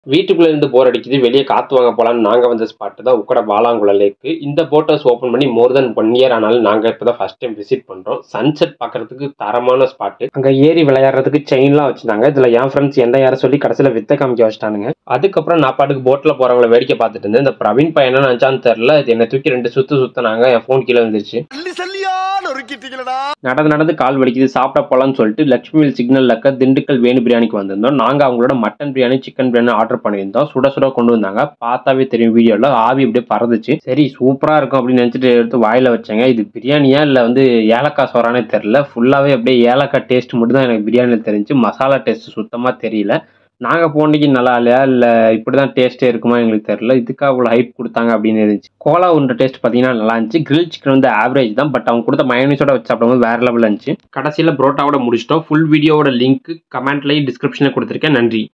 வீட்டுக்குள்ள இருந்து போர் அடிக்குது வெளியே காத்து வாங்க போலான்னு நாங்க வந்த ஸ்பாட் தான் உக்கட வாலாங்குள லேக்கு இந்த போட் ஹவுஸ் ஓப்பன் பண்ணி மோர் தென் ஒன் இயர் ஆனாலும் நாங்க இப்பதான் ஃபர்ஸ்ட் டைம் விசிட் பண்றோம் சன்செட் பாக்குறதுக்கு தரமான ஸ்பாட் அங்க ஏறி விளையாடுறதுக்கு செயின்லாம் வச்சிருந்தாங்க இதுல என் ஃப்ரெண்ட்ஸ் எந்த யாரும் சொல்லி கடைசியில வித்த காமிக்க வச்சிட்டானுங்க அதுக்கப்புறம் நான் பாட்டுக்கு போட்ல போறவங்கள வேடிக்கை பார்த்துட்டு இருந்தேன் இந்த பிரவீன் பையன் என்ன நினைச்சான்னு தெரியல இது என்னை தூக்கி ரெண்டு சுத்து சுத்தினாங்க என் ஃபோன் கீழே வந்துருச்சு சல்லி சல்லியா நொறுக்கிட்டீங்களடா நடந்து நடந்து கால் வலிக்குது சாப்பிட போலாம்னு சொல்லிட்டு லட்சுமிவில் சிக்னல் இருக்க திண்டுக்கல் வேணு பிரியாணிக்கு வந்திருந்தோம் நாங்க அவங்களோட mutton biryani chicken biryani order பண்ணியிருந்தோம் சுட சுட கொண்டு வந்தாங்க பார்த்தாவே தெரியும் வீடியோல ஆவி அப்படியே பறந்துச்சு சரி சூப்பரா இருக்கும் அப்படின்னு நினைச்சிட்டு எடுத்து வாயில வச்சேங்க இது பிரியாணியா இல்ல வந்து ஏலக்காய் சோறானே தெரியல ஃபுல்லாவே அப்படியே ஏலக்காய் டேஸ்ட் மட்டும் தான் எனக்கு பிரியாணியில் தெரிஞ்சு மசாலா டேஸ்ட் சுத்தமா தெரியல நாங்க போனடிக்கு நல்லா இல்லையா இல்ல இப்படிதான் டேஸ்டே இருக்குமா எங்களுக்கு தெரியல இதுக்காக அவ்வளவு ஹைப் கொடுத்தாங்க அப்படின்னு இருந்துச்சு கோலா உருண்டை டேஸ்ட் பாத்தீங்கன்னா நல்லா இருந்துச்சு கிரில் சிக்கன் வந்து ஆவரேஜ் தான் பட் அவங்க கொடுத்த மயோனிஸோட வச்சு சாப்பிடும்போது வேற லெவல் இருந்துச்சு கடைசியில புரோட்டாவோட முடிச்சிட்டோம் ஃபுல் வீடியோவோட லிங்க் கமெண்ட்லயும் டிஸ்கிரிப்ஷன்ல கொடுத்துருக்கேன் நன்றி